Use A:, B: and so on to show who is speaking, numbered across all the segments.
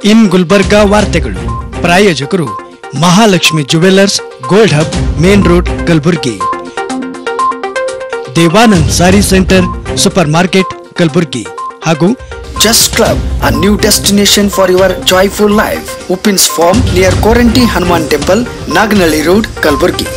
A: ಇನ್ ಗುಲ್ಬರ್ಗಾ ವಾರ್ತೆಗಳು ಪ್ರಾಯೋಜಕರು Mahalakshmi jewellers gold hub main road Kalaburagi Devanand sari centre supermarket Kalaburagi ಹಾಗೂ
B: Just Club, a new destination for your joyful life. Upin's Farm near Koranti Hanuman Temple, Nagnali Road, Kalburgi.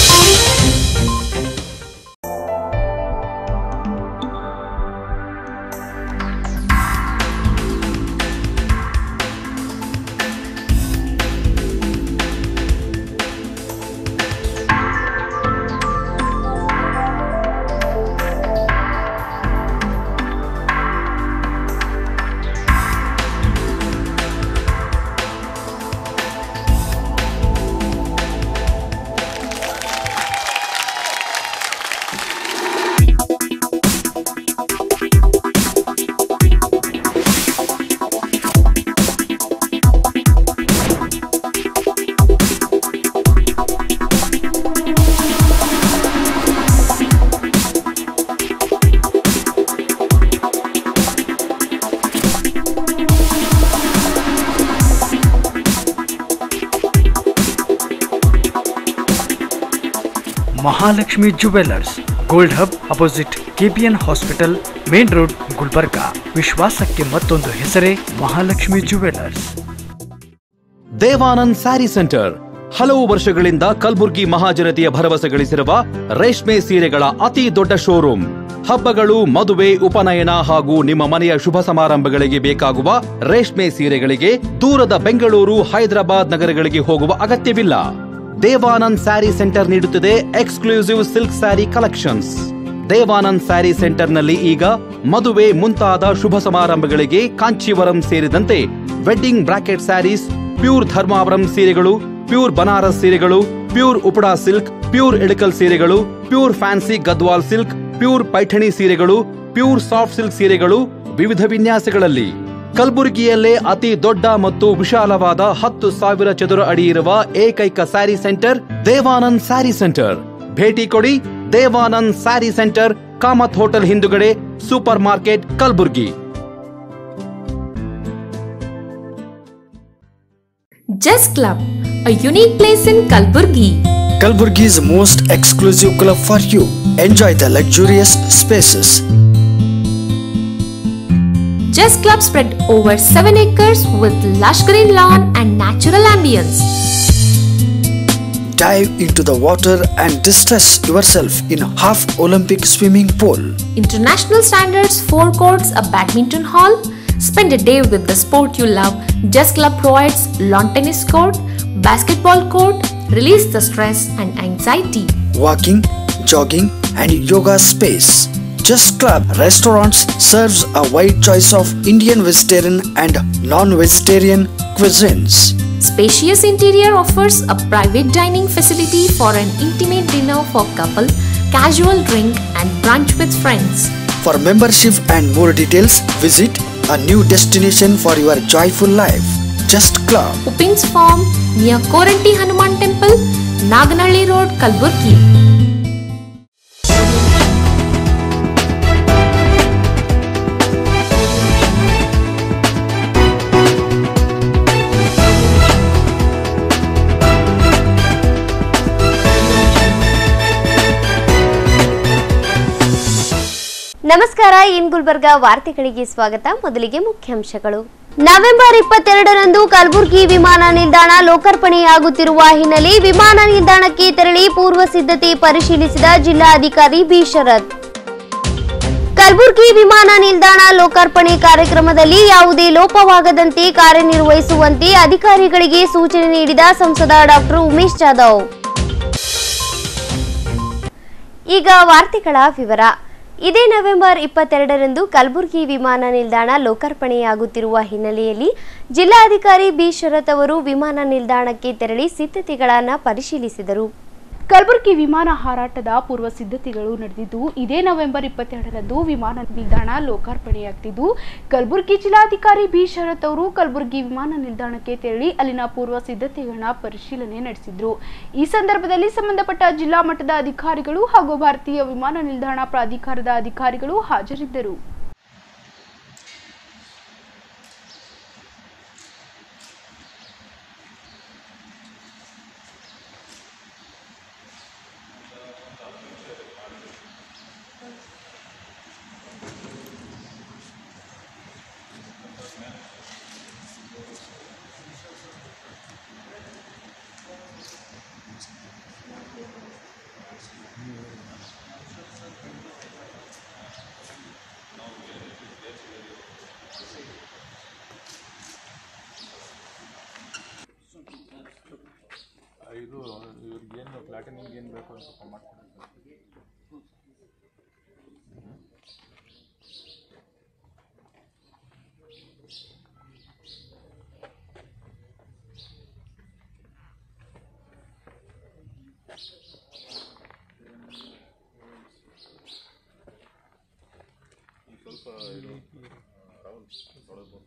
A: Mahalakshmi jewellers gold hub opposite KPN hospital main road Gulbarga ವಿಶ್ವಾಸಕ್ಕೆ ಮತ್ತೊಂದು ಹೆಸರೇ Mahalakshmi jewellers
C: Devanand sari centre ಹಲವು ವರ್ಷಗಳಿಂದ ಕಲ್ಬುರ್ಗಿ ಮಹಾಜನತೆಯ ಭರವಸೆ ಗಳಿಸಿರುವ ರೇಷ್ಮೆ ಸೀರೆಗಳ ಅತಿ ದೊಡ್ಡ ಶೋರೂಮ್ ಹಬ್ಬಗಳು ಮದುವೆ ಉಪನಯನ ಹಾಗೂ ನಿಮ್ಮ ಮನೆಯ ಶುಭ ಸಮಾರಂಭಗಳಿಗೆ ಬೇಕಾಗುವ ರೇಷ್ಮೆ ಸೀರೆಗಳಿಗೆ ದೂರದ ಬೆಂಗಳೂರು ಹೈದರಾಬಾದ್ ನಗರಗಳಿಗೆ ಹೋಗುವ ಅಗತ್ಯವಿಲ್ಲ ದೇವಾನಂದ್ ಸ್ಯಾರಿ ಸೆಂಟರ್ ನೀಡುತ್ತಿದೆ exclusive silk sari collections Devanand sari ಸೆಂಟರ್ನಲ್ಲಿ ಈಗ ಮದುವೆ ಮುಂತಾದ ಶುಭ ಸಮಾರಂಭಗಳಿಗೆ ಕಾಂಚೀವರಂ ಸೇರಿದಂತೆ wedding brocade saris pure Dharmavaram ಸೀರೆಗಳು ಪ್ಯೂರ್ ಬನಾರಸ್ ಸೀರೆಗಳು pure Uppada silk pure Ilkal ಸೀರೆಗಳು pure fancy Gadwal silk pure Paithani ಸೀರೆಗಳು ಪ್ಯೂರ್ ಸಾಫ್ಟ್ ಸಿಲ್ಕ್ ಸೀರೆಗಳು ವಿವಿಧ ವಿನ್ಯಾಸಗಳಲ್ಲಿ ಕಲಬುರಗಿಯಲ್ಲೇ ಅತಿ ದೊಡ್ಡ ಮತ್ತು ವಿಶಾಲವಾದ ಹತ್ತು ಸಾವಿರ ಚದುರ ಅಡಿ ಇರುವ ಏಕೈಕ ಸ್ಯಾರಿ ಸೆಂಟರ್ ದೇವಾನಂದ್ ಸ್ಯಾರಿ ಸೆಂಟರ್ ಭೇಟಿ ಕೊಡಿ ದೇವಾನಂದ್ ಸ್ಯಾರಿ ಸೆಂಟರ್ ಕಾಮತ್ ಹೋಟೆಲ್ ಹಿಂದುಗಡೆ supermarket Kalaburagi
D: Just Club, a unique place in Kalburgi.
B: Kalburgi's most exclusive club for you. Enjoy the luxurious spaces.
D: Just Club spread over 7 acres with lush green lawn and natural ambience.
B: Dive into the water and distress yourself in half Olympic swimming pool.
D: International standards, 4 courts, a badminton hall. Spend a day with the sport you love. Just Club provides lawn tennis court, basketball court, release the stress and anxiety.
B: Walking, jogging, and yoga space. Just Club Restaurants serves a wide choice of Indian vegetarian and non-vegetarian cuisines.
D: Spacious interior offers a private dining facility for an intimate dinner for couple, casual drink and brunch with friends.
B: For membership and more details, visit a new destination for your joyful life. Just Club.
D: Upin's Farm near Koranti Hanuman Temple, Naganalli Road, Kalburgi.
E: ನಮಸ್ಕಾರ ಇನ್ ಗುಲ್ಬರ್ಗಾ ವಾರ್ತೆಗಳಿಗೆ ಸ್ವಾಗತ ಮೊದಲಿಗೆ ಮುಖ್ಯಾಂಶಗಳು November ಇಪ್ಪತ್ತೆರಡರಂದು ಕಲಬುರಗಿ ವಿಮಾನ ನಿಲ್ದಾಣ ಲೋಕಾರ್ಪಣೆಯಾಗುತ್ತಿರುವ ಹಿನ್ನೆಲೆ ವಿಮಾನ ನಿಲ್ದಾಣಕ್ಕೆ ತೆರಳಿ ಪೂರ್ವ ಸಿದ್ಧತೆ ಪರಿಶೀಲಿಸಿದ ಜಿಲ್ಲಾಧಿಕಾರಿ ಬಿ ಶರತ್ ಕಲಬುರಗಿ ವಿಮಾನ ನಿಲ್ದಾಣ ಲೋಕಾರ್ಪಣೆ ಕಾರ್ಯಕ್ರಮದಲ್ಲಿ ಯಾವುದೇ ಲೋಪವಾಗದಂತೆ ಕಾರ್ಯನಿರ್ವಹಿಸುವಂತೆ ಅಧಿಕಾರಿಗಳಿಗೆ ಸೂಚನೆ ನೀಡಿದ ಸಂಸದ ಡಾಕ್ಟರ್ ಉಮೇಶ್ ಜಾಧವ್ ಈಗ ವಾರ್ತೆಗಳ ವಿವರ ಇದೇ ನವೆಂಬರ್ ಇಪ್ಪತ್ತೆರಡರಂದು ಕಲಬುರಗಿ ವಿಮಾನ ನಿಲ್ದಾಣ ಲೋಕಾರ್ಪಣೆಯಾಗುತ್ತಿರುವ ಹಿನ್ನೆಲೆಯಲ್ಲಿ ಜಿಲ್ಲಾಧಿಕಾರಿ ಬಿ ಶರತ್ ಅವರು ವಿಮಾನ ನಿಲ್ದಾಣಕ್ಕೆ ತೆರಳಿ ಸಿದ್ಧತೆಗಳನ್ನು ಪರಿಶೀಲಿಸಿದರು
F: ಕಲಬುರಗಿ ವಿಮಾನ ಹಾರಾಟದ ಪೂರ್ವ ಸಿದ್ಧತೆಗಳು ನಡೆದಿದ್ದು ಇದೇ ನವೆಂಬರ್ ಇಪ್ಪತ್ತೆರಡರಂದು ವಿಮಾನ ನಿಲ್ದಾಣ ಲೋಕಾರ್ಪಣೆಯಾಗ್ತಿದ್ದು ಕಲಬುರಗಿ ಜಿಲ್ಲಾಧಿಕಾರಿ ಬಿ ಶರತ್ ಅವರು ಕಲಬುರಗಿ ವಿಮಾನ ನಿಲ್ದಾಣಕ್ಕೆ ತೆರಳಿ ಅಲ್ಲಿನ ಪೂರ್ವ ಸಿದ್ಧತೆಗಳನ್ನ ಪರಿಶೀಲನೆ ನಡೆಸಿದ್ರು ಈ ಸಂದರ್ಭದಲ್ಲಿ ಸಂಬಂಧಪಟ್ಟ ಜಿಲ್ಲಾ ಮಟ್ಟದ ಅಧಿಕಾರಿಗಳು ಹಾಗೂ ಭಾರತೀಯ ವಿಮಾನ ನಿಲ್ದಾಣ ಪ್ರಾಧಿಕಾರದ ಅಧಿಕಾರಿಗಳು ಹಾಜರಿದ್ದರು
G: ಏನು ಪ್ಲಾಟಿನಿಂಗ್ ಏನು ಬೇಕು ಅಂತ ಸ್ವಲ್ಪ ಮಾಡ್ಕೊಡಿ ಸ್ವಲ್ಪ ಇದು ರಾಹುಲ್ ನೋಡೋದು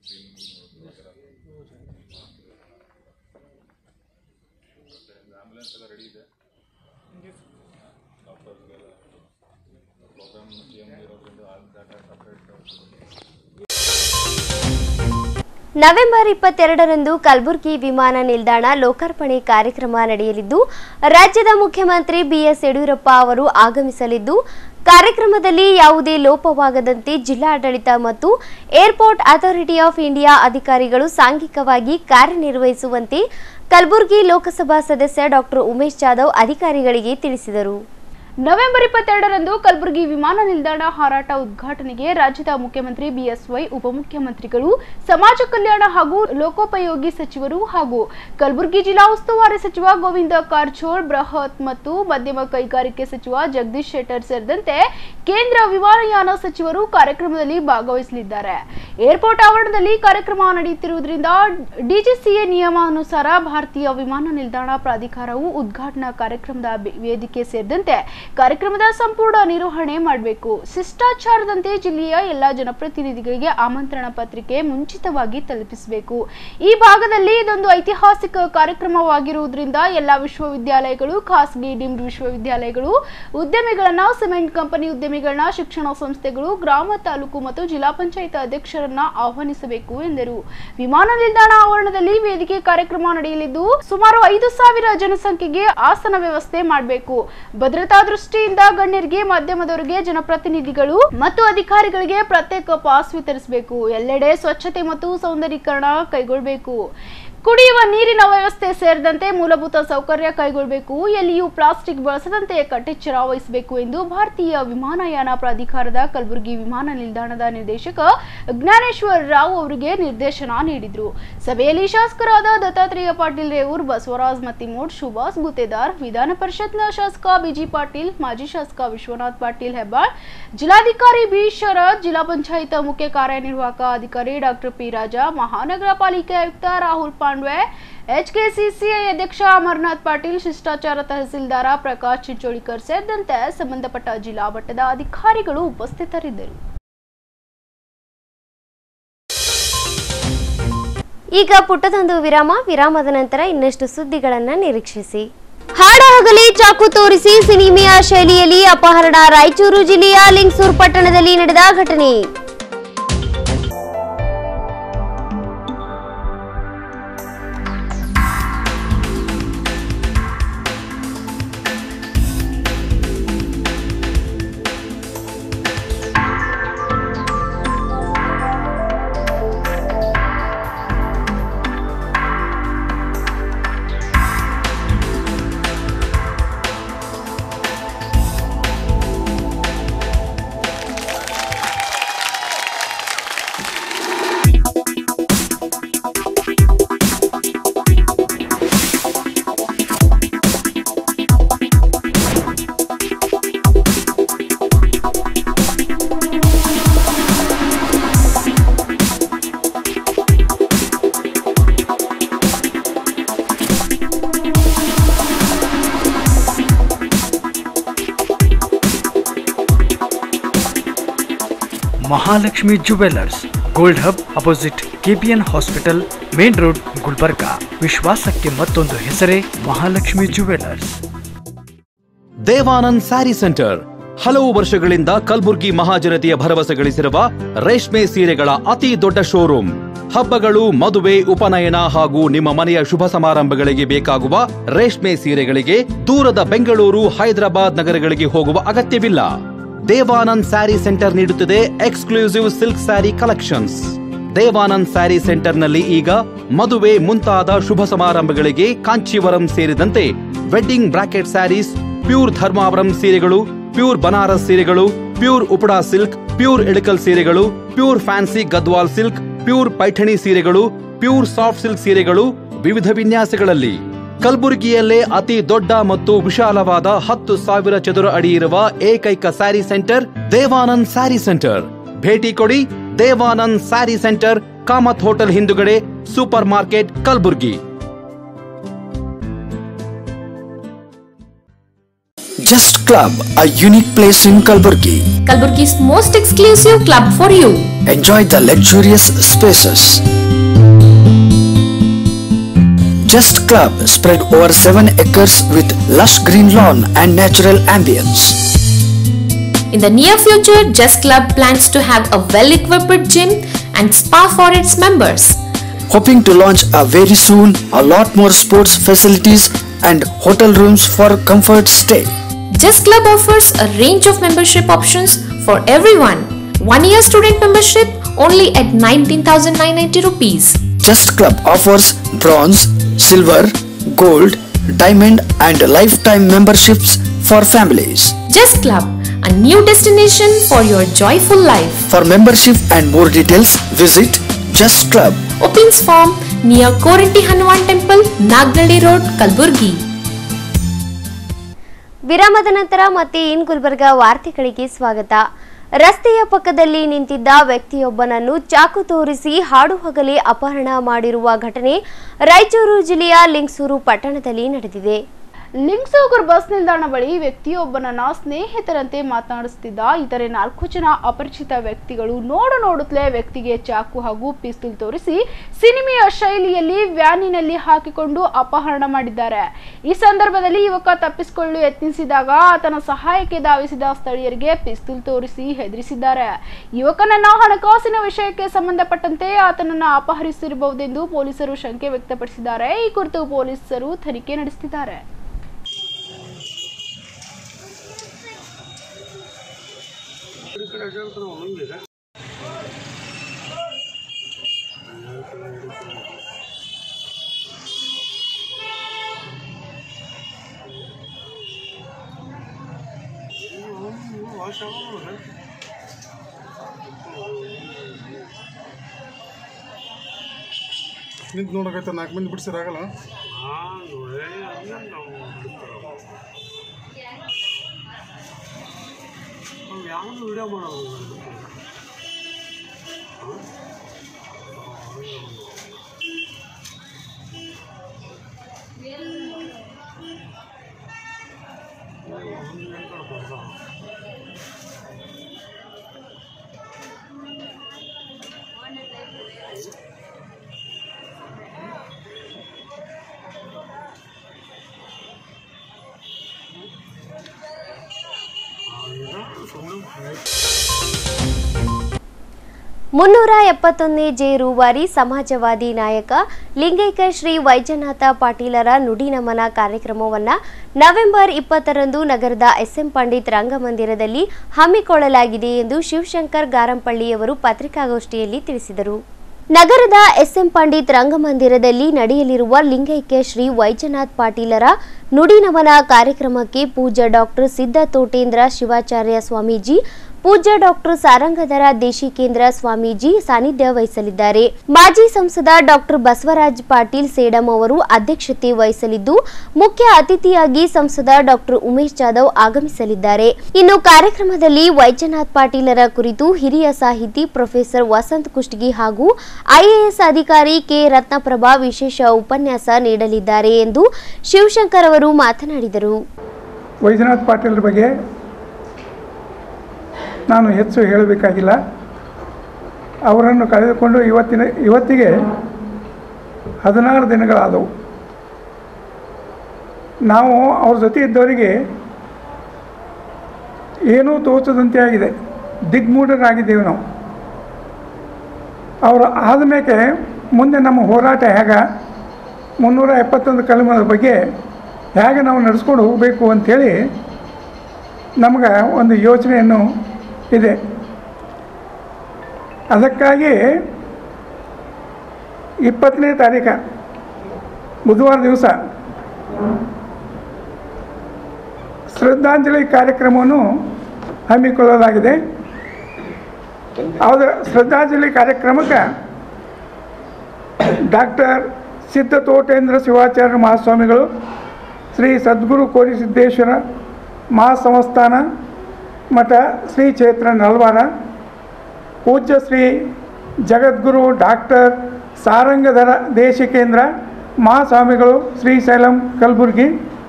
G: ಆಂಬುಲೆನ್ಸ್ ಎಲ್ಲ ರೆಡಿ ಇದೆ ಡಾಕ್ಟರ್ಸ್ಗೆಲ್ಲ ಪ್ರೋಗ್ರಾಮ್ ಜಿ ಎಮ್ ಇರೋದ್ರಿಂದ ಆಲ್ ಡಾಟಾ ಸಪ್ರೇಟ್
E: ನವೆಂಬರ್ ಇಪ್ಪತ್ತೆರಡರಂದು ಕಲಬುರಗಿ ವಿಮಾನ ನಿಲ್ದಾಣ ಲೋಕಾರ್ಪಣೆ ಕಾರ್ಯಕ್ರಮ ನಡೆಯಲಿದ್ದು ರಾಜ್ಯದ ಮುಖ್ಯಮಂತ್ರಿ ಬಿಎಸ್ ಯಡಿಯೂರಪ್ಪ ಅವರು ಆಗಮಿಸಲಿದ್ದು ಕಾರ್ಯಕ್ರಮದಲ್ಲಿ ಯಾವುದೇ ಲೋಪವಾಗದಂತೆ ಜಿಲ್ಲಾಡಳಿತ ಮತ್ತು ಏರ್ಪೋರ್ಟ್ ಅಥಾರಿಟಿ ಆಫ್ ಇಂಡಿಯಾ ಅಧಿಕಾರಿಗಳು ಸಾಂಘಿಕವಾಗಿ ಕಾರ್ಯನಿರ್ವಹಿಸುವಂತೆ ಕಲಬುರಗಿ ಲೋಕಸಭಾ ಸದಸ್ಯ ಡಾಕ್ಟರ್ ಉಮೇಶ್ ಜಾಧವ್ ಅಧಿಕಾರಿಗಳಿಗೆ ತಿಳಿಸಿದರು
F: ನವೆಂಬರ್ ಇಪ್ಪತ್ತೆರಡರಂದು ಕಲಬುರಗಿ ವಿಮಾನ ನಿಲ್ದಾಣ ಹಾರಾಟ ಉದ್ಘಾಟನೆಗೆ ರಾಜ್ಯದ ಮುಖ್ಯಮಂತ್ರಿ ಬಿಎಸ್ವೈ ಉಪಮುಖ್ಯಮಂತ್ರಿಗಳು ಸಮಾಜ ಕಲ್ಯಾಣ ಹಾಗೂ ಲೋಕೋಪಯೋಗಿ ಸಚಿವರು ಹಾಗೂ ಕಲಬುರಗಿ ಜಿಲ್ಲಾ ಉಸ್ತುವಾರಿ ಸಚಿವ ಗೋವಿಂದ ಕಾರಜೋಳ್ ಬೃಹತ್ ಮತ್ತು ಮಧ್ಯಮ ಕೈಗಾರಿಕೆ ಸಚಿವ ಜಗದೀಶ್ ಶೆಟ್ಟರ್ ಸೇರಿದಂತೆ ಕೇಂದ್ರ ವಿಮಾನಯಾನ ಸಚಿವರು ಕಾರ್ಯಕ್ರಮದಲ್ಲಿ ಭಾಗವಹಿಸಲಿದ್ದಾರೆ ಏರ್ಪೋರ್ಟ್ ಆವರಣದಲ್ಲಿ ಕಾರ್ಯಕ್ರಮ ನಡೆಯುತ್ತಿರುವುದರಿಂದ ಡಿಜಿಸಿಎ ನಿಯಮಾನುಸಾರ ಭಾರತೀಯ ವಿಮಾನ ನಿಲ್ದಾಣ ಪ್ರಾಧಿಕಾರವು ಉದ್ಘಾಟನಾ ಕಾರ್ಯಕ್ರಮದ ಬೆ- ವೇದಿಕೆ ಸೇರಿದಂತೆ ಕಾರ್ಯಕ್ರಮದ ಸಂಪೂರ್ಣ ನಿರ್ವಹಣೆ ಮಾಡಬೇಕು ಶಿಷ್ಟಾಚಾರದಂತೆ ಜಿಲ್ಲೆಯ ಎಲ್ಲಾ ಜನಪ್ರತಿನಿಧಿಗಳಿಗೆ ಆಮಂತ್ರಣ ಪತ್ರಿಕೆ ಮುಂಚಿತವಾಗಿ ತಲುಪಿಸಬೇಕು ಈ ಭಾಗದಲ್ಲಿ ಇದೊಂದು ಐತಿಹಾಸಿಕ ಕಾರ್ಯಕ್ರಮವಾಗಿರುವುದರಿಂದ ಎಲ್ಲಾ ವಿಶ್ವವಿದ್ಯಾಲಯಗಳು ಖಾಸಗಿ ಡೀಮ್ಡ್ ವಿಶ್ವವಿದ್ಯಾಲಯಗಳು ಉದ್ಯಮಿಗಳನ್ನ ಸಿಮೆಂಟ್ ಕಂಪನಿ ಉದ್ಯಮಿಗಳನ್ನ ಶಿಕ್ಷಣ ಸಂಸ್ಥೆಗಳು ಗ್ರಾಮ ತಾಲೂಕು ಮತ್ತು ಜಿಲ್ಲಾ ಪಂಚಾಯತ್ ಅಧ್ಯಕ್ಷರನ್ನ ಆಹ್ವಾನಿಸಬೇಕು ಎಂದರು ವಿಮಾನ ನಿಲ್ದಾಣ ಆವರಣದಲ್ಲಿ ವೇದಿಕೆ ಕಾರ್ಯಕ್ರಮ ನಡೆಯಲಿದ್ದು ಸುಮಾರು ಐದು ಸಾವಿರ ಜನಸಂಖ್ಯೆಗೆ ಆಸನ ವ್ಯವಸ್ಥೆ ಮಾಡಬೇಕು ಭದ್ರತಾ ದೃಷ್ಟಿಯಿಂದ ಗಣ್ಯರಿಗೆ ಮಾಧ್ಯಮದವರಿಗೆ ಜನಪ್ರತಿನಿಧಿಗಳು ಮತ್ತು ಅಧಿಕಾರಿಗಳಿಗೆ ಪ್ರತ್ಯೇಕ ಪಾಸ್ ವಿತರಿಸಬೇಕು ಎಲ್ಲೆಡೆ ಸ್ವಚ್ಛತೆ ಮತ್ತು ಸೌಂದರೀಕರಣ ಕೈಗೊಳ್ಳಬೇಕು ಕುಡಿಯುವ ನೀರಿನ ವ್ಯವಸ್ಥೆ ಸೇರಿದಂತೆ ಮೂಲಭೂತ ಸೌಕರ್ಯ ಕೈಗೊಳ್ಳಬೇಕು ಎಲ್ಲಿಯೂ ಪ್ಲಾಸ್ಟಿಕ್ ಬಳಸದಂತೆ ಕಟ್ಟೆಚ್ಚರ ವಹಿಸಬೇಕು ಎಂದು ಭಾರತೀಯ ವಿಮಾನಯಾನ ಪ್ರಾಧಿಕಾರದ ಕಲಬುರಗಿ ವಿಮಾನ ನಿಲ್ದಾಣದ ನಿರ್ದೇಶಕ ಜ್ಞಾನೇಶ್ವರ್ ರಾವ್ ಅವರಿಗೆ ನಿರ್ದೇಶನ ನೀಡಿದ್ರು ಸಭೆಯಲ್ಲಿ ಶಾಸಕರಾದ ದತ್ತಾತ್ರೇಯ ಪಾಟೀಲ್ ರೇವೂರ್ ಬಸವರಾಜ್ ಮತ್ತಿಮೋಡ್ ಸುಭಾಷ್ ಗುತ್ತೇದಾರ್ ವಿಧಾನ ಪರಿಷತ್ನ ಶಾಸಕ ಬಿಜಿ ಪಾಟೀಲ್ ಮಾಜಿ ಶಾಸಕ ವಿಶ್ವನಾಥ್ ಪಾಟೀಲ್ ಹೆಬ್ಬಾಳ್ ಜಿಲ್ಲಾಧಿಕಾರಿ ಬಿ ಶರತ್ ಜಿಲ್ಲಾ ಪಂಚಾಯತ್ ಮುಖ್ಯ ಕಾರ್ಯನಿರ್ವಾಹಕ ಅಧಿಕಾರಿ ಡಾಕ್ಟರ್ ಪಿ ರಾಜಾ ಮಹಾನಗರ ಪಾಲಿಕೆ ಆಯುಕ್ತ ರಾಹುಲ್ ಪಾಂಡ್ವೆ ಎಚ್ಕೆಸಿಸಿಐ ಅಧ್ಯಕ್ಷ ಅಮರನಾಥ್ ಪಾಟೀಲ್ ಶಿಷ್ಟಾಚಾರ ತಹಸೀಲ್ದಾರ ಪ್ರಕಾಶ್ ಚಿಂಚೋಳಿಕರ್ ಸೇರಿದಂತೆ ಸಂಬಂಧಪಟ್ಟ ಜಿಲ್ಲಾ ಮಟ್ಟದ ಅಧಿಕಾರಿಗಳು ಉಪಸ್ಥಿತರಿದ್ದರು
E: ಈಗ ಪುಟ್ಟದೊಂದು ವಿರಾಮ ವಿರಾಮದ ನಂತರ ಇನ್ನಷ್ಟು ಸುದ್ದಿಗಳನ್ನು ನಿರೀಕ್ಷಿಸಿ ಹಾಡಹಗಲಿ ಚಾಕು ತೋರಿಸಿ ಸಿನಿಮೆಯ ಶೈಲಿಯಲ್ಲಿ ಅಪಹರಣ ರಾಯಚೂರು ಜಿಲ್ಲೆಯ ಲಿಂಗಸೂರು ಪಟ್ಟಣದಲ್ಲಿ ನಡೆದ ಘಟನೆ
A: Mahalakshmi jewellers gold hub opposite KPN hospital main road Gulbarga ವಿಶ್ವಾಸಕ್ಕೆ ಮತ್ತೊಂದು ಹೆಸರೇ ಮಹಾಲಕ್ಷ್ಮಿ ಜುವೆಲ್ಲರ್ಸ್
C: ದೇವಾನಂದ್ ಸ್ಯಾರಿ ಸೆಂಟರ್ ಹಲವು ವರ್ಷಗಳಿಂದ ಕಲ್ಬುರ್ಗಿ ಮಹಾಜನತೆಯ ಭರವಸೆ ಗಳಿಸಿರುವ ರೇಷ್ಮೆ ಸೀರೆಗಳ ಅತಿ ದೊಡ್ಡ ಶೋರೂಮ್ ಹಬ್ಬಗಳು ಮದುವೆ ಉಪನಯನ ಹಾಗೂ ನಿಮ್ಮ ಮನೆಯ ಶುಭ ಸಮಾರಂಭಗಳಿಗೆ ಬೇಕಾಗುವ ರೇಷ್ಮೆ ಸೀರೆಗಳಿಗೆ ದೂರದ ಬೆಂಗಳೂರು ಹೈದರಾಬಾದ್ ನಗರಗಳಿಗೆ ಹೋಗುವ ಅಗತ್ಯವಿಲ್ಲ ದೇವಾನಂದ್ ಸ್ಯಾರಿ ಸೆಂಟರ್ ನೀಡುತ್ತಿದೆ exclusive silk sari collections Devanand sari ಸೆಂಟರ್ನಲ್ಲಿ ಈಗ ಮದುವೆ ಮುಂತಾದ ಶುಭ ಸಮಾರಂಭಗಳಿಗೆ ಕಾಂಚೀವರಂ ಸೇರಿದಂತೆ wedding brocade saris pure Dharmavaram ಸೀರೆಗಳು ಪ್ಯೂರ್ ಬನಾರಸ್ ಸೀರೆಗಳು pure Uppada silk pure Ilkal ಸೀರೆಗಳು pure fancy Gadwal silk pure Paithani ಸೀರೆಗಳು ಪ್ಯೂರ್ ಸಾಫ್ಟ್ ಸಿಲ್ಕ್ ಸೀರೆಗಳು ವಿವಿಧ ವಿನ್ಯಾಸಗಳಲ್ಲಿ ಕಲಬುರಗಿಯಲ್ಲೇ ಅತಿ ದೊಡ್ಡ ಮತ್ತು ವಿಶಾಲವಾದ ಹತ್ತು ಸಾವಿರ ಚದುರ ಅಡಿ ಇರುವ ಏಕೈಕ ಸ್ಯಾರಿ ಸೆಂಟರ್ ದೇವಾನಂದ್ ಸ್ಯಾರಿ ಸೆಂಟರ್ ಭೇಟಿ ಕೊಡಿ ದೇವಾನಂದ್ ಸ್ಯಾರಿ ಸೆಂಟರ್ ಕಾಮತ್ ಹೋಟೆಲ್ ಹಿಂದುಗಡೆ supermarket Kalaburagi
B: Just Club, a unique place in Kalburgi.
D: Kalburgi's most exclusive club for you.
B: Enjoy the luxurious spaces. Just Club spread over 7 acres with lush green lawn and natural ambience.
D: In the near future, Just Club plans to have a well-equipped gym and spa for its members.
B: Hoping to launch a very soon a lot more sports facilities and hotel rooms for comfort stay.
D: Just Club offers a range of membership options for everyone. One year student membership only at 19,990 rupees.
B: Just Club offers bronze, silver, gold, diamond and lifetime memberships for families.
D: Just Club, a new destination for your joyful life.
B: For membership and more details, visit Just Club.
D: Opens farm near Korinti Hanuman Temple, Nagdali Road, Kalburgi.
E: ವಿರಾಮದ ನಂತರ ಮತ್ತೆ ಇನ್ ಗುಲ್ಬರ್ಗ ವಾರ್ತೆಗಳಿಗೆ ಸ್ವಾಗತ ರಸ್ತೆಯ ಪಕ್ಕದಲ್ಲಿ ನಿಂತಿದ್ದ ವ್ಯಕ್ತಿಯೊಬ್ಬನನ್ನು ಚಾಕು ತೋರಿಸಿ ಹಾಡು ಹಗಲೇ ಅಪಹರಣ ಮಾಡಿರುವ ಘಟನೆ ರಾಯಚೂರು ಜಿಲ್ಲೆಯ ಲಿಂಗಸೂರು ಪಟ್ಟಣದಲ್ಲಿ ನಡೆದಿದೆ
F: ಲಿಂಗ್ಸೂಗರ್ ಬಸ್ ನಿಲ್ದಾಣ ಬಳಿ ವ್ಯಕ್ತಿಯೊಬ್ಬನನ್ನ ಸ್ನೇಹಿತರಂತೆ ಮಾತನಾಡಿಸುತ್ತಿದ್ದ ಇತರೆ ನಾಲ್ಕು ಜನ ಅಪರಿಚಿತ ವ್ಯಕ್ತಿಗಳು ನೋಡು ನೋಡುತ್ತಲೇ ವ್ಯಕ್ತಿಗೆ ಚಾಕು ಹಾಗೂ ಪಿಸ್ತೂಲ್ ತೋರಿಸಿ ಸಿನಿಮೆಯ ಶೈಲಿಯಲ್ಲಿ ವ್ಯಾನಿನಲ್ಲಿ ಹಾಕಿಕೊಂಡು ಅಪಹರಣ ಮಾಡಿದ್ದಾರೆ ಈ ಸಂದರ್ಭದಲ್ಲಿ ಯುವಕ ತಪ್ಪಿಸಿಕೊಳ್ಳಲು ಯತ್ನಿಸಿದಾಗ ಆತನ ಸಹಾಯಕ್ಕೆ ಧಾವಿಸಿದ ಸ್ಥಳೀಯರಿಗೆ ಪಿಸ್ತೂಲ್ ತೋರಿಸಿ ಹೆದರಿಸಿದ್ದಾರೆ ಯುವಕನನ್ನ ಹಣಕಾಸಿನ ವಿಷಯಕ್ಕೆ ಸಂಬಂಧಪಟ್ಟಂತೆ ಆತನನ್ನ ಅಪಹರಿಸಿರಬಹುದೆಂದು ಪೊಲೀಸರು ಶಂಕೆ ವ್ಯಕ್ತಪಡಿಸಿದ್ದಾರೆ ಈ ಕುರಿತು ಪೊಲೀಸರು ತನಿಖೆ ನಡೆಸುತ್ತಿದ್ದಾರೆ
G: ನಿಂತು ನೋಡಕತ್ತ ನಾಲ್ಕು ಮಂದಿ ಬಿಡಿಸಿರಾಗಲ್ಲ
E: ಮುನ್ನೂರ ಎಪ್ಪತ್ತೊಂದನೇ ಜೆ ರೂವಾರಿ ಸಮಾಜವಾದಿ ನಾಯಕ ಲಿಂಗೈಕ ಶ್ರೀ ವೈಜನಾಥ ಪಾಟೀಲರ ನುಡಿ ನಮನ ಕಾರ್ಯಕ್ರಮವನ್ನು ನವೆಂಬರ್ ಇಪ್ಪತ್ತರಂದು ನಗರದ ಎಸ್ಎಂ ಪಂಡಿತ್ ರಂಗಮಂದಿರದಲ್ಲಿ ಹಮ್ಮಿಕೊಳ್ಳಲಾಗಿದೆ ಎಂದು ಶಿವಶಂಕರ್ ಗಾರಂಪಳ್ಳಿಯವರು ಪತ್ರಿಕಾಗೋಷ್ಠಿಯಲ್ಲಿ ತಿಳಿಸಿದರು ನಗರದ ಎಸ್ಎಂ ಪಂಡಿತ್ ರಂಗಮಂದಿರದಲ್ಲಿ ನಡೆಯಲಿರುವ ಲಿಂಗೈಕ್ಯ ಶ್ರೀ ವೈಜನಾಥ್ ಪಾಟೀಲರ ನುಡಿ ನಮನ ಕಾರ್ಯಕ್ರಮಕ್ಕೆ ಪೂಜ್ಯ ಡಾಕ್ಟರ್ ಸಿದ್ಧ ತೋಟೇಂದ್ರ ಶಿವಾಚಾರ್ಯ ಸ್ವಾಮೀಜಿ ಪೂಜ್ಯ ಡಾಕ್ಟರ್ ಸಾರಂಗಧರ ದೇಶಿಕೇಂದ್ರ ಸ್ವಾಮೀಜಿ ಸಾನ್ನಿಧ್ಯ ವಹಿಸಲಿದ್ದಾರೆ ಮಾಜಿ ಸಂಸದ ಡಾಕ್ಟರ್ ಬಸವರಾಜ್ ಪಾಟೀಲ್ ಸೇಡಂ ಅವರು ಅಧ್ಯಕ್ಷತೆ ವಹಿಸಲಿದ್ದು ಮುಖ್ಯ ಅತಿಥಿಯಾಗಿ ಸಂಸದ ಡಾಕ್ಟರ್ ಉಮೇಶ್ ಜಾಧವ್ ಆಗಮಿಸಲಿದ್ದಾರೆ ಇನ್ನು ಕಾರ್ಯಕ್ರಮದಲ್ಲಿ ವೈದ್ಯನಾಥ್ ಪಾಟೀಲರ ಕುರಿತು ಹಿರಿಯ ಸಾಹಿತಿ ಪ್ರೊಫೆಸರ್ ವಸಂತ್ ಕುಷ್ಟಗಿ ಹಾಗೂ ಐಎಎಸ್ ಅಧಿಕಾರಿ ಕೆ ರತ್ನಪ್ರಭಾ ವಿಶೇಷ ಉಪನ್ಯಾಸ ನೀಡಲಿದ್ದಾರೆ ಎಂದು ಶಿವಶಂಕರ್ ಅವರು ಮಾತನಾಡಿದರು
H: ವೈದ್ಯನಾಥ್ ಪಾಟೀಲ್ರ ಬಗ್ಗೆ ನಾನು ಹೆಚ್ಚು ಹೇಳಬೇಕಾಗಿಲ್ಲ ಅವರನ್ನು ಕಳೆದುಕೊಂಡು ಇವತ್ತಿನ ಇವತ್ತಿಗೆ ಹದಿನಾರು ದಿನಗಳಾದವು ನಾವು ಅವ್ರ ಜೊತೆ ಇದ್ದವರಿಗೆ ಏನೂ ತೋಚದಂತೆ ಆಗಿದೆ ದಿಗ್ಮೂಢರಾಗಿದ್ದೇವೆ ನಾವು ಅವರು ಆದಮೇಲೆ ಮುಂದೆ ನಮ್ಮ ಹೋರಾಟ ಹೇಗೆ ಮುನ್ನೂರ ಎಪ್ಪತ್ತೊಂದು ಕಲಮದ ಬಗ್ಗೆ ಹೇಗೆ ನಾವು ನಡೆಸ್ಕೊಂಡು ಹೋಗಬೇಕು ಅಂಥೇಳಿ ನಮ್ಗೆ ಒಂದು ಯೋಚನೆಯನ್ನು ಇದೆ ಅದಕ್ಕಾಗಿ ಇಪ್ಪತ್ತನೇ ತಾರೀಕು ಬುಧವಾರ ದಿವಸ ಶ್ರದ್ಧಾಂಜಲಿ ಕಾರ್ಯಕ್ರಮವನ್ನು ಹಮ್ಮಿಕೊಳ್ಳಲಾಗಿದೆ ಅವರ ಶ್ರದ್ಧಾಂಜಲಿ ಕಾರ್ಯಕ್ರಮಕ್ಕೆ ಡಾಕ್ಟರ್ ಸಿದ್ಧ ತೋಟೇಂದ್ರ ಶಿವಾಚಾರ್ಯ ಮಹಾಸ್ವಾಮಿಗಳು ಶ್ರೀ ಸದ್ಗುರು ಕೋರಿಸಿದ್ದೇಶ್ವರ ಮಹಾಸಂಸ್ಥಾನ ಮಠ ಶ್ರೀ ಕ್ಷೇತ್ರ ನಲ್ವಾರ ಪೂಜ್ಯ ಶ್ರೀ ಜಗದ್ಗುರು ಡಾಕ್ಟರ್ ಸಾರಂಗಧರ ದೇಶಿಕೇಂದ್ರ ಮಹಾಸ್ವಾಮಿಗಳು ಶ್ರೀಶೈಲಂ ಕಲಬುರ್ಗಿ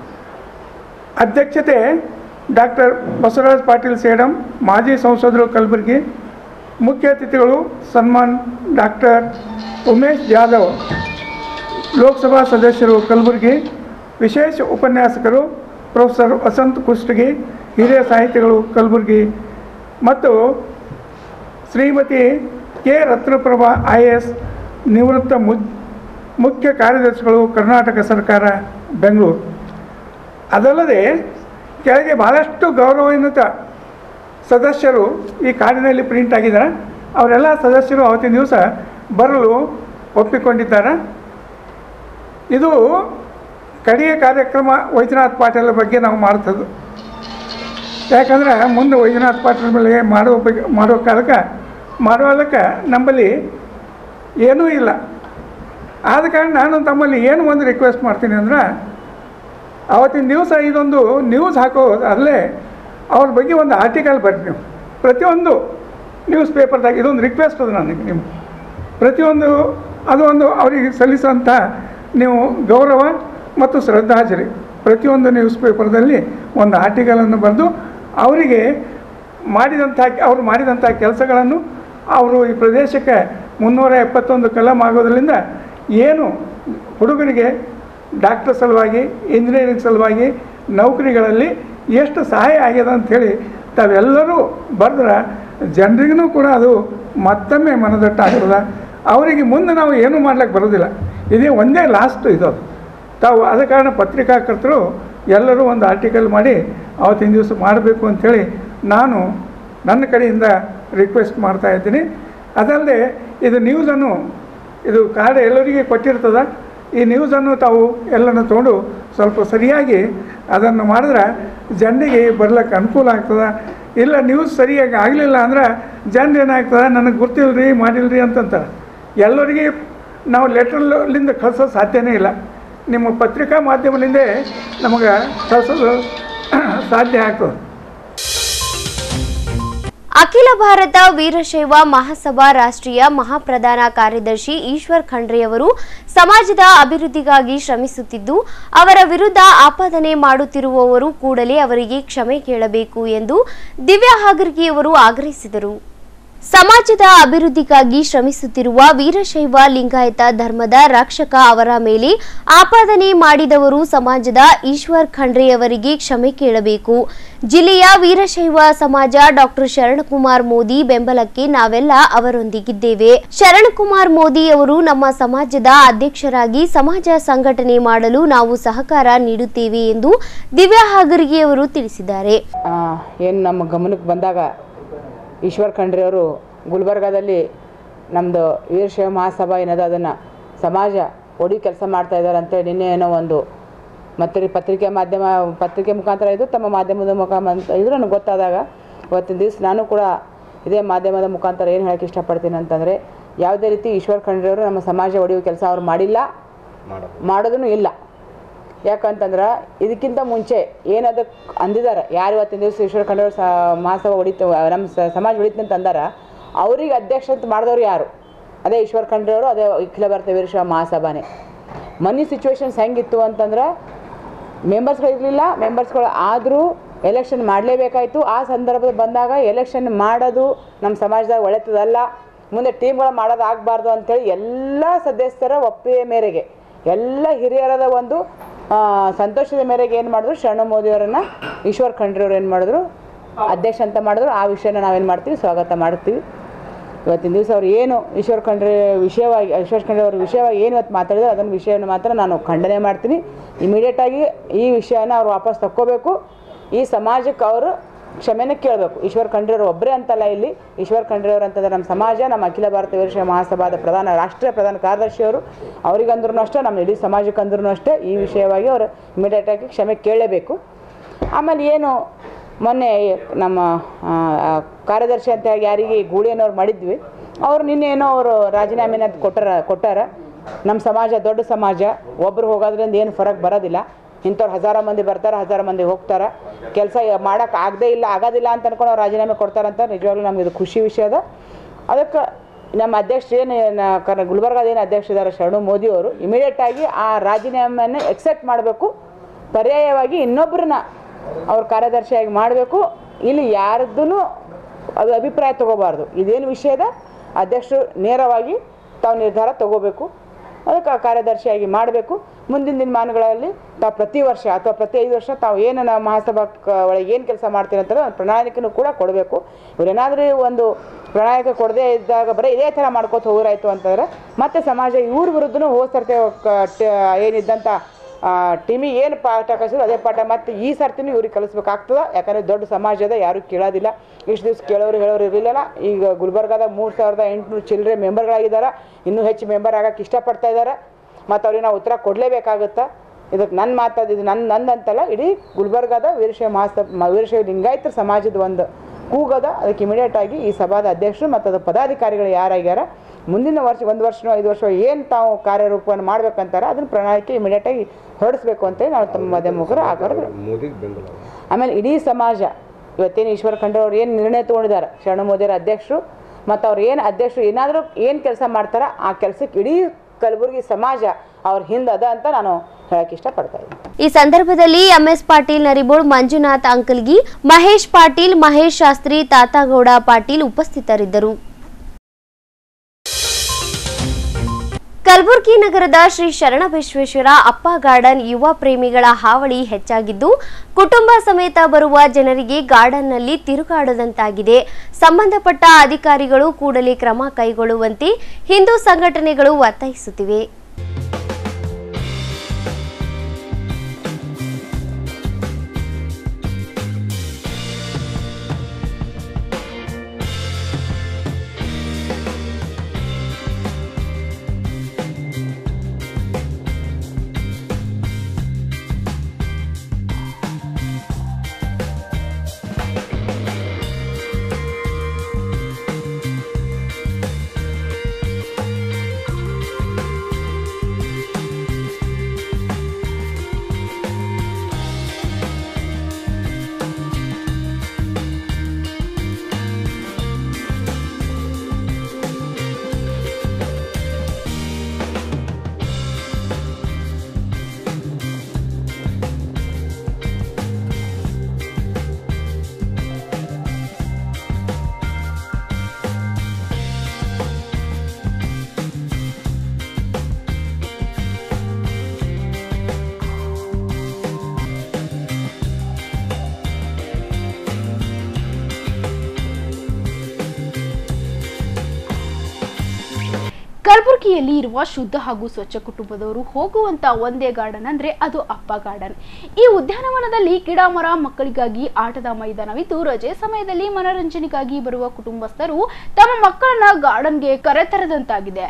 H: ಅಧ್ಯಕ್ಷತೆ ಡಾಕ್ಟರ್ ಬಸವರಾಜ್ ಪಾಟೀಲ್ ಸೇಡಂ ಮಾಜಿ ಸಂಸದರು ಕಲಬುರಗಿ ಮುಖ್ಯ ಅತಿಥಿಗಳು ಸನ್ಮಾನ್ ಡಾಕ್ಟರ್ ಉಮೇಶ್ ಜಾಧವ್ ಲೋಕಸಭಾ ಸದಸ್ಯರು ಕಲಬುರಗಿ ವಿಶೇಷ ಉಪನ್ಯಾಸಕರು ಪ್ರೊಫೆಸರ್ ವಸಂತ್ ಕುಷ್ಟಗಿ ಹಿರಿಯ ಸಾಹಿತಿಗಳು ಕಲಬುರಗಿ ಮತ್ತು Shrimati K Ratnaprabha I A S ನಿವೃತ್ತ ಮು ಮುಖ್ಯ ಕಾರ್ಯದರ್ಶಿಗಳು ಕರ್ನಾಟಕ ಸರ್ಕಾರ ಬೆಂಗಳೂರು ಅದಲ್ಲದೆ ಕೆಳಗೆ ಭಾಳಷ್ಟು ಗೌರವಾನ್ವಿತ ಸದಸ್ಯರು ಈ ಕಾರ್ಡಿನಲ್ಲಿ ಪ್ರಿಂಟ್ ಆಗಿದ್ದಾರೆ ಅವರೆಲ್ಲ ಸದಸ್ಯರು ಅವತ್ತಿನ ದಿವಸ ಬರಲು ಒಪ್ಪಿಕೊಂಡಿದ್ದಾರೆ ಇದು ಕಡೆಯ ಕಾರ್ಯಕ್ರಮ ವೈದ್ಯನಾಥ್ ಪಾಟೀಲ್ ಬಗ್ಗೆ ನಾವು ಮಾಡ್ತದ್ದು ಯಾಕಂದ್ರೆ ಮುಂದೆ ವೈದ್ಯನಾಥ್ ಪಾಟೀಲ್ ಮೇಲೆ ಮಾಡುವ ಬಗ್ಗೆ ಮಾಡುವ ಕಾಲಕ್ಕೆ ಮಾಡುವಲ್ಲಕ್ಕೆ ನಮ್ಮಲ್ಲಿ ಏನೂ ಇಲ್ಲ ಆದ ಕಾರಣ ನಾನು ತಮ್ಮಲ್ಲಿ ಏನು ಒಂದು ರಿಕ್ವೆಸ್ಟ್ ಮಾಡ್ತೀನಿ ಅಂದ್ರೆ ಅವತ್ತಿನ ದಿವಸ ಇದೊಂದು ನ್ಯೂಸ್ ಹಾಕೋ ಅಲ್ಲೇ ಅವ್ರ ಬಗ್ಗೆ ಒಂದು ಆರ್ಟಿಕಲ್ ಬರ್ರಿ ನೀವು ಪ್ರತಿಯೊಂದು ನ್ಯೂಸ್ ಪೇಪರ್ದಾಗ ಇದೊಂದು ರಿಕ್ವೆಸ್ಟ್ ಅದು ನನಗೆ ನಿಮ್ಮ ಪ್ರತಿಯೊಂದು ಅದು ಒಂದು ಅವರಿಗೆ ಸಲ್ಲಿಸುವಂಥ ನೀವು ಗೌರವ ಮತ್ತು ಶ್ರದ್ಧಾಂಜಲಿ ಪ್ರತಿಯೊಂದು ನ್ಯೂಸ್ ಪೇಪರ್ದಲ್ಲಿ ಒಂದು ಆರ್ಟಿಕಲನ್ನು ಬರೆದು ಅವರಿಗೆ ಮಾಡಿದಂಥ ಅವರು ಮಾಡಿದಂಥ ಕೆಲಸಗಳನ್ನು ಅವರು ಈ ಪ್ರದೇಶಕ್ಕೆ ಮುನ್ನೂರ ಎಪ್ಪತ್ತೊಂದು ಕಲಂ ಆಗೋದ್ರಿಂದ ಏನು ಹುಡುಗರಿಗೆ ಡಾಕ್ಟರ್ ಸಲುವಾಗಿ ಇಂಜಿನಿಯರಿಂಗ್ ಸಲುವಾಗಿ ನೌಕರಿಗಳಲ್ಲಿ ಎಷ್ಟು ಸಹಾಯ ಆಗ್ಯದ ಅಂಥೇಳಿ ತಾವೆಲ್ಲರೂ ಬರೆದ್ರೆ ಜನರಿಗೂ ಕೂಡ ಅದು ಮತ್ತೊಮ್ಮೆ ಮನದಟ್ಟಾಗ್ತದೆ ಅವರಿಗೆ ಮುಂದೆ ನಾವು ಏನೂ ಮಾಡ್ಲಿಕ್ಕೆ ಬರೋದಿಲ್ಲ ಇದೇ ಒಂದೇ ಲಾಸ್ಟ್ ಇದು ತಾವು ಆದ ಕಾರಣ ಪತ್ರಿಕಾಕರ್ತರು ಎಲ್ಲರೂ ಒಂದು ಆರ್ಟಿಕಲ್ ಮಾಡಿ ಅವತ್ತಿನ ದಿವಸ ಮಾಡಬೇಕು ಅಂಥೇಳಿ ನಾನು ನನ್ನ ಕಡೆಯಿಂದ ರಿಕ್ವೆಸ್ಟ್ ಮಾಡ್ತಾ ಇದ್ದೀನಿ ಅದಲ್ಲದೆ ಇದು ನ್ಯೂಸನ್ನು ಇದು ಕಾರ್ಡ್ ಎಲ್ಲರಿಗೆ ಕೊಟ್ಟಿರ್ತದೆ ಈ ನ್ಯೂಸನ್ನು ತಾವು ಎಲ್ಲನೂ ತೊಗೊಂಡು ಸ್ವಲ್ಪ ಸರಿಯಾಗಿ ಅದನ್ನು ಮಾಡಿದ್ರೆ ಜನರಿಗೆ ಬರ್ಲಿಕ್ಕೆ ಅನುಕೂಲ ಆಗ್ತದೆ ಇಲ್ಲ ನ್ಯೂಸ್ ಸರಿಯಾಗಿ ಆಗಲಿಲ್ಲ ಅಂದ್ರೆ ಜನರು ಏನಾಗ್ತದೆ ನನಗೆ ಗೊತ್ತಿಲ್ಲರಿ ಮಾಡಿಲ್ರಿ ಅಂತಂತಾರೆ ಎಲ್ಲರಿಗೆ ನಾವು ಲೆಟ್ರಲ್ಲಿಂದ ಕಳಿಸೋ ಸಾಧ್ಯನೇ ಇಲ್ಲ ನಿಮ್ಮ ಪತ್ರಿಕಾ ಮಾಧ್ಯಮದಿಂದ ನಮಗೆ ಕಳಿಸೋದು ಸಾಧ್ಯ ಆಗ್ತದೆ
E: ಅಖಿಲ ಭಾರತ ವೀರಶೈವ ಮಹಾಸಭಾ ರಾಷ್ಟ್ರೀಯ ಮಹಾಪ್ರಧಾನ ಕಾರ್ಯದರ್ಶಿ ಈಶ್ವರ್ ಖಂಡ್ರೆಯವರು ಸಮಾಜದ ಅಭಿವೃದ್ಧಿಗಾಗಿ ಶ್ರಮಿಸುತ್ತಿದ್ದು ಅವರ ವಿರುದ್ಧ ಆಪಾದನೆ ಮಾಡುತ್ತಿರುವವರು ಕೂಡಲೇ ಅವರಿಗೆ ಕ್ಷಮೆ ಕೇಳಬೇಕು ಎಂದು ದಿವ್ಯಾ ಹಾಗರ್ಗಿಯವರು ಆಗ್ರಹಿಸಿದರು ಸಮಾಜದ ಅಭಿವೃದ್ಧಿಗಾಗಿ ಶ್ರಮಿಸುತ್ತಿರುವ ವೀರಶೈವ ಲಿಂಗಾಯತ ಧರ್ಮದ ರಕ್ಷಕ ಅವರ ಮೇಲೆ ಆಪಾದನೆ ಮಾಡಿದವರು ಸಮಾಜದ ಈಶ್ವರ್ ಖಂಡ್ರೆಯವರಿಗೆ ಕ್ಷಮೆ ಕೇಳಬೇಕು ಜಿಲ್ಲೆಯ ವೀರಶೈವ ಸಮಾಜ ಡಾಕ್ಟರ್ ಶರಣಕುಮಾರ್ ಮೋದಿ ಬೆಂಬಲಕ್ಕೆ ನಾವೆಲ್ಲ ಅವರೊಂದಿಗಿದ್ದೇವೆ ಶರಣಕುಮಾರ್ ಮೋದಿ ಅವರು ನಮ್ಮ ಸಮಾಜದ ಅಧ್ಯಕ್ಷರಾಗಿ ಸಮಾಜ ಸಂಘಟನೆ ಮಾಡಲು ನಾವು ಸಹಕಾರ ನೀಡುತ್ತೇವೆ ಎಂದು ದಿವ್ಯಾ ಹಾಗರ್ಗಿಯವರು ತಿಳಿಸಿದ್ದಾರೆ
I: ಏನು ನಮ್ಮ ಗಮನಕ್ಕೆ ಬಂದಾಗ ಈಶ್ವರ್ ಖಂಡ್ರೆ ಅವರು ಗುಲ್ಬರ್ಗಾದಲ್ಲಿ ನಮ್ಮದು ವೀರಶೈವ ಮಹಾಸಭಾ ಏನದ ಅದನ್ನು ಸಮಾಜ ಒಡಿ ಕೆಲಸ ಮಾಡ್ತಾ ಇದ್ದಾರೆ ಅಂತೇಳಿ ನಿನ್ನೆ ಏನೋ ಒಂದು ಮತ್ತೆ ಪತ್ರಿಕೆ ಮಾಧ್ಯಮ ಪತ್ರಿಕೆ ಮುಖಾಂತರ ಇದು ತಮ್ಮ ಮಾಧ್ಯಮದ ಮುಖಾಂತರ ಇದು ನನಗೆ ಗೊತ್ತಾದಾಗ ಇವತ್ತಿನ ದಿವಸ ನಾನು ಕೂಡ ಇದೇ ಮಾಧ್ಯಮದ ಮುಖಾಂತರ ಏನು ಹೇಳಕ್ಕೆ ಇಷ್ಟಪಡ್ತೀನಿ ಅಂತಂದರೆ ಯಾವುದೇ ರೀತಿ ಈಶ್ವರ್ ಖಂಡ್ರೆ ಅವರು ನಮ್ಮ ಸಮಾಜ ಒಡೆಯುವ ಕೆಲಸ ಅವ್ರು ಮಾಡಿಲ್ಲ ಮಾಡೋದೂ ಇಲ್ಲ ಯಾಕಂತಂದ್ರೆ ಇದಕ್ಕಿಂತ ಮುಂಚೆ ಏನದಕ್ಕೆ ಅಂದಿದ್ದಾರೆ ಯಾರು ಇವತ್ತಿನ ದಿವಸ ಈಶ್ವರ ಖಂಡ್ರೆ ಸ ಮಹಾಸಭಾ ಹೊಡಿತು ನಮ್ಮ ಸ- ಸಮಾಜ ಹೊಡಿತು ಅಂತ ಅಂದಾರ ಅವ್ರಿಗೆ ಅಧ್ಯಕ್ಷ ಅಂತ ಮಾಡಿದವ್ರು ಯಾರು ಅದೇ ಈಶ್ವರ್ ಖಂಡ್ರೆ ಅವರು ಅದೇ ಅಖಿಲ ಭಾರತ ವೀರಶೈವ ಮಹಾಸಭಾನೇ ಮನಿ ಸಿಚುವೇಶನ್ಸ್ ಹೆಂಗಿತ್ತು ಅಂತಂದ್ರೆ ಮೆಂಬರ್ಸ್ಗಳು ಇರಲಿಲ್ಲ ಮೆಂಬರ್ಸ್ಗಳು ಆದರೂ ಎಲೆಕ್ಷನ್ ಮಾಡಲೇಬೇಕಾಯಿತು ಆ ಸಂದರ್ಭ ಬಂದಾಗ ಎಲೆಕ್ಷನ್ ಮಾಡೋದು ನಮ್ಮ ಸಮಾಜದಾಗ ಒಳ್ಳೆತದಲ್ಲ ಮುಂದೆ ಟೀಮ್ಗಳು ಮಾಡೋದು ಆಗಬಾರ್ದು ಅಂಥೇಳಿ ಎಲ್ಲ ಸದಸ್ಯರ ಒಪ್ಪಿಗೆ ಮೇರೆಗೆ ಎಲ್ಲ ಹಿರಿಯರದ ಒಂದು ಆ, ಸಂತೋಷದ ಮೇರೆಗೆ ಏನು ಮಾಡಿದ್ರು ಶರಣ ಮೋದಿಯವರನ್ನು ಈಶ್ವರ್ ಖಂಡ್ರೆ ಅವ್ರು ಏನು ಮಾಡಿದ್ರು ಅಧ್ಯಕ್ಷ ಅಂತ ಮಾಡಿದ್ರು ಆ ವಿಷಯನ ನಾವೇನು ಮಾಡ್ತೀವಿ ಸ್ವಾಗತ ಮಾಡ್ತೀವಿ ಇವತ್ತಿನ ದಿವಸ ಅವ್ರು ಏನು ಈಶ್ವರ್ ಖಂಡ್ರೆ ವಿಷಯವಾಗಿ ಈಶ್ವರ್ ಖಂಡ್ರೆ ಅವ್ರ ವಿಷಯವಾಗಿ ಏನು ಇವತ್ತು ಮಾತಾಡಿದ್ರೆ ಅದನ್ನು ವಿಷಯವನ್ನು ಮಾತ್ರ ನಾನು ಖಂಡನೆ ಮಾಡ್ತೀನಿ ಇಮಿಡಿಯೇಟಾಗಿ ಈ ವಿಷಯನ ಅವ್ರು ವಾಪಸ್ ತಕ್ಕೋಬೇಕು ಈ ಸಮಾಜಕ್ಕೆ ಅವರು ಕ್ಷಮೆನ ಕೇಳಬೇಕು ಈಶ್ವರ್ ಖಂಡ್ರೆ ಅವರು ಒಬ್ಬರೇ ಅಂತಲ್ಲ ಇಲ್ಲಿ ಈಶ್ವರ್ ಖಂಡ್ರೆ ಅವರು ಅಂತಂದ್ರೆ ನಮ್ಮ ಸಮಾಜ ನಮ್ಮ ಅಖಿಲ ಭಾರತ ವೀರಶೈವ ಮಹಾಸಭಾದ ಪ್ರಧಾನ ರಾಷ್ಟ್ರೀಯ ಪ್ರಧಾನ ಕಾರ್ಯದರ್ಶಿಯವರು ಅವರಿಗಂದ್ರೂ ಅಷ್ಟೇ ನಮ್ಮ ಇಡೀ ಸಮಾಜಕ್ಕಂದ್ರೂ ಅಷ್ಟೇ ಈ ವಿಷಯವಾಗಿ ಅವರು ಇಮಿಡಿಯೇಟಾಗಿ ಕ್ಷಮೆ ಕೇಳಲೇಬೇಕು ಆಮೇಲೆ ಏನು ಮೊನ್ನೆ ನಮ್ಮ ಆ, ಆ, ಕಾರ್ಯದರ್ಶಿ ಅಂತ ಯಾರಿಗೆ ಗೂಳಿಯನ್ನವ್ರು ಮಾಡಿದ್ವಿ ಅವ್ರು ನಿನ್ನೆ ಏನೋ ಅವರು ರಾಜೀನಾಮೆನ ಕೊಟ್ಟಾರ ಕೊಟ್ಟಾರ ನಮ್ಮ ಸಮಾಜ ದೊಡ್ಡ ಸಮಾಜ ಒಬ್ಬರು ಹೋಗೋದ್ರಿಂದ ಏನು ಫರಕ್ ಬರೋದಿಲ್ಲ ಇಂಥವ್ರು ಹಜಾರ ಮಂದಿ ಬರ್ತಾರೆ ಹಜಾರ ಮಂದಿ ಹೋಗ್ತಾರೆ ಕೆಲಸ ಮಾಡೋಕೆ ಆಗದೇ ಇಲ್ಲ ಆಗೋದಿಲ್ಲ ಅಂತ ಅನ್ಕೊಂಡು ಅವ್ರು ರಾಜೀನಾಮೆ ಕೊಡ್ತಾರಂತ ನಿಜವಾಗ್ಲೂ ನಮ್ಗೆ ಇದು ಖುಷಿ ವಿಷಯ ಅದ ಅದಕ್ಕೆ ನಮ್ಮ ಅಧ್ಯಕ್ಷರು ಏನು ಕರ್ ಗುಲ್ಬರ್ಗಾದ ಏನು ಅಧ್ಯಕ್ಷರಿದ್ದಾರೆ ಶರಣು ಮೋದಿ ಅವರು ಇಮಿಡಿಯೇಟಾಗಿ ಆ ರಾಜೀನಾಮೆಯನ್ನು ಎಕ್ಸೆಪ್ಟ್ ಮಾಡಬೇಕು ಪರ್ಯಾಯವಾಗಿ ಇನ್ನೊಬ್ಬರನ್ನ ಅವ್ರ ಕಾರ್ಯದರ್ಶಿಯಾಗಿ ಮಾಡಬೇಕು ಇಲ್ಲಿ ಯಾರದ್ದೂ ಅದು ಅಭಿಪ್ರಾಯ ತಗೋಬಾರ್ದು ಇದೇನು ವಿಷಯದ ಅಧ್ಯಕ್ಷರು ನೇರವಾಗಿ ತಾವು ನಿರ್ಧಾರ ತಗೋಬೇಕು ಅದಕ್ಕೆ ಆ ಕಾರ್ಯದರ್ಶಿಯಾಗಿ ಮಾಡಬೇಕು ಮುಂದಿನ ದಿನಮಾನಗಳಲ್ಲಿ ತಾವು ಪ್ರತಿ ವರ್ಷ ಅಥವಾ ಪ್ರತಿ ಐದು ವರ್ಷ ತಾವು ಏನು ನಾವು ಮಹಾಸಭಾ ಕ- ಒಳಗೆ ಏನು ಕೆಲಸ ಮಾಡ್ತೀರಿ ಅಂತ ಒಂದು ಪ್ರಣಾಳಿಕೆನೂ ಕೂಡ ಕೊಡಬೇಕು ಇವರೇನಾದರೂ ಒಂದು ಪ್ರಣಾಳಿಕೆ ಕೊಡದೇ ಇದ್ದಾಗ ಬರೀ ಇದೇ ಥರ ಮಾಡ್ಕೋತ ಹೋಗಿರಾಯ್ತು ಅಂತಂದ್ರೆ ಮತ್ತೆ ಸಮಾಜ ಇವ್ರ ವಿರುದ್ಧನೂ ಹೋದ ಸರ್ತಿ ಕ- ಟ- ಏನಿದ್ದಂಥ ಟೀಮಿಗೆ ಏನು ಪಾಠ ಕಲಿಸಿದ್ರು ಅದೇ ಪಾಠ ಮತ್ತು ಈ ಸರ್ತಿನೂ ಇವ್ರಿಗೆ ಕಲಿಸ್ಬೇಕಾಗ್ತದೆ ಯಾಕಂದರೆ ದೊಡ್ಡ ಸಮಾಜದ ಯಾರೂ ಕೇಳೋದಿಲ್ಲ ಇಷ್ಟು ದಿವ್ಸ ಕೇಳೋರು ಹೇಳೋರು ಇರಲಿಲ್ಲ ಈಗ ಗುಲ್ಬರ್ಗಾದಾಗ ಮೂರು ಸಾವಿರದ ಎಂಟುನೂರು ಚಿಲ್ಲರೆ ಮೆಂಬರ್ಗಳಾಗಿದ್ದಾರೆ ಇನ್ನೂ ಹೆಚ್ಚು ಮೆಂಬರ್ ಆಗಕ್ಕೆ ಇಷ್ಟಪಡ್ತಾ ಇದ್ದಾರೆ ಮತ್ತು ಅವ್ರಿಗೆ ನಾವು ಉತ್ತರ ಕೊಡಲೇಬೇಕಾಗುತ್ತೆ ಇದಕ್ಕೆ ನನ್ನ ಮಾತಾದ ಇದು ನನ್ನ ನಂದಂತಲ್ಲ ಇಡೀ ಗುಲ್ಬರ್ಗಾದ ವೀರಶೈವ ಮಹಾಸಭಾ ವೀರಶೈವ ಲಿಂಗಾಯತರ ಸಮಾಜದ ಒಂದು ಕೂಗದ ಅದಕ್ಕೆ ಇಮಿಡಿಯೇಟ್ ಆಗಿ ಈ ಸಭಾದ ಅಧ್ಯಕ್ಷರು ಮತ್ತು ಅದು ಪದಾಧಿಕಾರಿಗಳು ಯಾರಾಗ್ಯಾರ ಮುಂದಿನ ವರ್ಷ ಒಂದು ವರ್ಷನೋ ಐದು ವರ್ಷ ಏನು ತಾವು ಕಾರ್ಯರೂಪವನ್ನು ಮಾಡ್ಬೇಕಂತಾರ ಅದನ್ನ ಪ್ರಣಾಳಿಕೆ ಇಮಿಡಿಯೇಟ್ ಆಗಿ ಹೊರಡಿಸ್ಬೇಕು ಅಂತೇಳಿ ನಾವು ತಮ್ಮ ಮಾಧ್ಯಮಕರು ಆಗಾರ ಆಮೇಲೆ ಇಡೀ ಸಮಾಜ ಇವತ್ತೇನು ಈಶ್ವರ ಖಂಡ್ರೆ ಅವ್ರು ಏನು ನಿರ್ಣಯ ತೊಗೊಂಡಿದ್ದಾರೆ ಶರಣ ಮೋದಿಯರ ಅಧ್ಯಕ್ಷರು ಮತ್ತು ಅವ್ರು ಏನು ಅಧ್ಯಕ್ಷರು ಏನಾದರೂ ಏನು ಕೆಲಸ ಮಾಡ್ತಾರ ಆ ಕೆಲಸಕ್ಕೆ ಇಡೀ ಕಲಬುರಗಿ ಸಮಾಜ ಅವ್ರ ಹಿಂದೆ ಅದ ಅಂತ ನಾನು ಹೇಳಕ್ಕೆ ಇಷ್ಟಪಡ್ತಾ ಇದ್ದೀನಿ
E: ಈ ಸಂದರ್ಭದಲ್ಲಿ ಎಂಎಸ್ ಪಾಟೀಲ್ ನರಿಬೋಳ್ ಮಂಜುನಾಥ್ ಅಂಕಲ್ಗಿ ಮಹೇಶ್ ಪಾಟೀಲ್ ಮಹೇಶ್ ಶಾಸ್ತ್ರಿ ತಾತಾಗೌಡ ಪಾಟೀಲ್ ಉಪಸ್ಥಿತರಿದ್ದರು ಕಲಬುರಗಿ ನಗರದ ಶ್ರೀ ಶರಣಬಸವೇಶ್ವರ ಅಪ್ಪ ಗಾರ್ಡನ್ ಯುವ ಪ್ರೇಮಿಗಳ ಹಾವಳಿ ಹೆಚ್ಚಾಗಿದ್ದು ಕುಟುಂಬ ಸಮೇತ ಬರುವ ಜನರಿಗೆ ಗಾರ್ಡನ್ನಲ್ಲಿ ತಿರುಗಾಡದಂತಾಗಿದೆ ಸಂಬಂಧಪಟ್ಟ ಅಧಿಕಾರಿಗಳು ಕೂಡಲೇ ಕ್ರಮ ಕೈಗೊಳ್ಳುವಂತೆ ಹಿಂದೂ ಸಂಘಟನೆಗಳು ಒತ್ತಾಯಿಸುತ್ತಿವೆ
F: ಕಲಬುರಗಿಯಲ್ಲಿ ಇರುವ ಶುದ್ಧ ಹಾಗೂ ಸ್ವಚ್ಛ ಕುಟುಂಬದವರು ಹೋಗುವಂತ ಒಂದೇ ಗಾರ್ಡನ್ ಅಂದ್ರೆ ಅದು ಅಪ್ಪ ಗಾರ್ಡನ್ ಈ ಉದ್ಯಾನವನದಲ್ಲಿ ಗಿಡ ಮರ ಮಕ್ಕಳಿಗಾಗಿ ಆಟದ ಮೈದಾನವಿದ್ದು ರಜೆ ಸಮಯದಲ್ಲಿ ಮನರಂಜನೆಗಾಗಿ ಬರುವ ಕುಟುಂಬಸ್ಥರು ತಮ್ಮ ಮಕ್ಕಳನ್ನ ಗಾರ್ಡನ್ಗೆ ಕರೆತರದಂತಾಗಿದೆ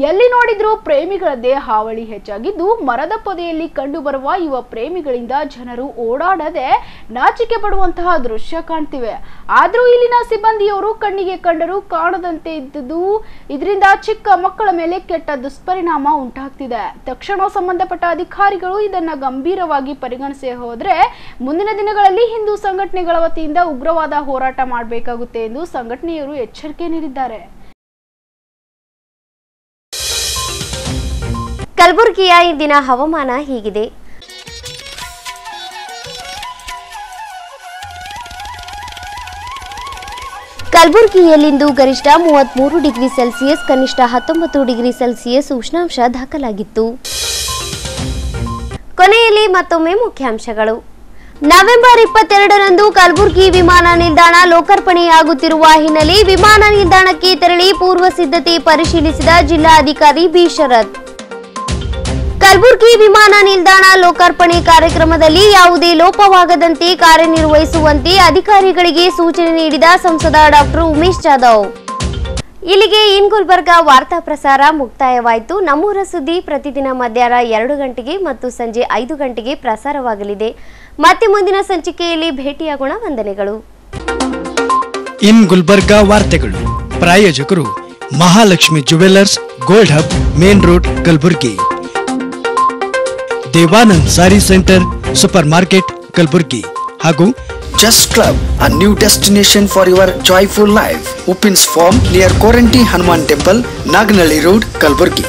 F: ಎಲ್ಲಿ ನೋಡಿದ್ರೂ ಪ್ರೇಮಿಗಳದ್ದೇ ಹಾವಳಿ ಹೆಚ್ಚಾಗಿದ್ದು ಮರದ ಪೊದೆಯಲ್ಲಿ ಕಂಡುಬರುವ ಯುವ ಪ್ರೇಮಿಗಳಿಂದ ಜನರು ಓಡಾಡದೆ ನಾಚಿಕೆ ಪಡುವಂತಹ ದೃಶ್ಯ ಕಾಣ್ತಿವೆ ಆದ್ರೂ ಇಲ್ಲಿನ ಸಿಬ್ಬಂದಿಯವರು ಕಣ್ಣಿಗೆ ಕಂಡರೂ ಕಾಣದಂತೆ ಇದ್ದುದು ಇದರಿಂದ ಚಿಕ್ಕ ಮಕ್ಕಳ ಮೇಲೆ ಕೆಟ್ಟ ದುಷ್ಪರಿಣಾಮ ಉಂಟಾಗ್ತಿದೆ ತಕ್ಷಣ ಸಂಬಂಧಪಟ್ಟ ಅಧಿಕಾರಿಗಳು ಇದನ್ನ ಗಂಭೀರವಾಗಿ ಪರಿಗಣಿಸಿ ಹೋದ್ರೆ ಮುಂದಿನ ದಿನಗಳಲ್ಲಿ ಹಿಂದೂ ಸಂಘಟನೆಗಳ ವತಿಯಿಂದ ಉಗ್ರವಾದ ಹೋರಾಟ ಮಾಡಬೇಕಾಗುತ್ತೆ ಎಂದು ಸಂಘಟನೆಯವರು ಎಚ್ಚರಿಕೆ ನೀಡಿದ್ದಾರೆ
E: ಕಲಬುರಗಿಯ ಇಂದಿನ ಹವಾಮಾನ ಹೀಗಿದೆ ಕಲಬುರಗಿಯಲ್ಲಿಂದು ಗರಿಷ್ಠ ಮೂವತ್ಮೂರು ಡಿಗ್ರಿ ಸೆಲ್ಸಿಯಸ್ ಕನಿಷ್ಠ ಹತ್ತೊಂಬತ್ತು ಡಿಗ್ರಿ ಸೆಲ್ಸಿಯಸ್ ಉಷ್ಣಾಂಶ ದಾಖಲಾಗಿತ್ತು ಕೊನೆಯಲ್ಲಿ ಮತ್ತೊಮ್ಮೆ ಮುಖ್ಯಾಂಶಗಳು ನವೆಂಬರ್ ಇಪ್ಪತ್ತೆರಡರಂದು ಕಲಬುರಗಿ ವಿಮಾನ ನಿಲ್ದಾಣ ಲೋಕಾರ್ಪಣೆಯಾಗುತ್ತಿರುವ ಹಿನ್ನೆಲೆ ವಿಮಾನ ನಿಲ್ದಾಣಕ್ಕೆ ತೆರಳಿ ಪೂರ್ವ ಸಿದ್ಧತೆ ಪರಿಶೀಲಿಸಿದ ಜಿಲ್ಲಾಧಿಕಾರಿ ಬಿ ಶರತ್ ಕಲಬುರಗಿ ವಿಮಾನ ನಿಲ್ದಾಣ ಲೋಕಾರ್ಪಣೆ ಕಾರ್ಯಕ್ರಮದಲ್ಲಿ ಯಾವುದೇ ಲೋಪವಾಗದಂತೆ ಕಾರ್ಯನಿರ್ವಹಿಸುವಂತೆ ಅಧಿಕಾರಿಗಳಿಗೆ ಸೂಚನೆ ನೀಡಿದ ಸಂಸದ ಡಾಕ್ಟರ್ ಉಮೇಶ್ ಜಾಧವ್ ಇಲ್ಲಿಗೆ ಇನ್ ಗುಲ್ಬರ್ಗ ವಾರ್ತಾ ಪ್ರಸಾರ ಮುಕ್ತಾಯವಾಯಿತು ನಮ್ಮೂರ ಸುದ್ದಿ ಪ್ರತಿದಿನ ಮಧ್ಯಾಹ್ನ ಎರಡು ಗಂಟೆಗೆ ಮತ್ತು ಸಂಜೆ ಐದು ಗಂಟೆಗೆ ಪ್ರಸಾರವಾಗಲಿದೆ ಮತ್ತೆ ಮುಂದಿನ ಸಂಚಿಕೆಯಲ್ಲಿ ಭೇಟಿಯಾಗೋಣ ವಂದನೆಗಳು
A: ಇನ್ ಗುಲ್ಬರ್ಗ ವಾರ್ತೆಗಳು ಪ್ರಾಯೋಜಕರು Mahalakshmi jewellers gold hub main road Kalaburagi Devanand sari centre supermarket Kalaburagi ಹಾಗೂ
B: Just Club, a new destination for your joyful life. Opens form near Koranti Hanuman Temple, Nagnali Road, Kalburgi.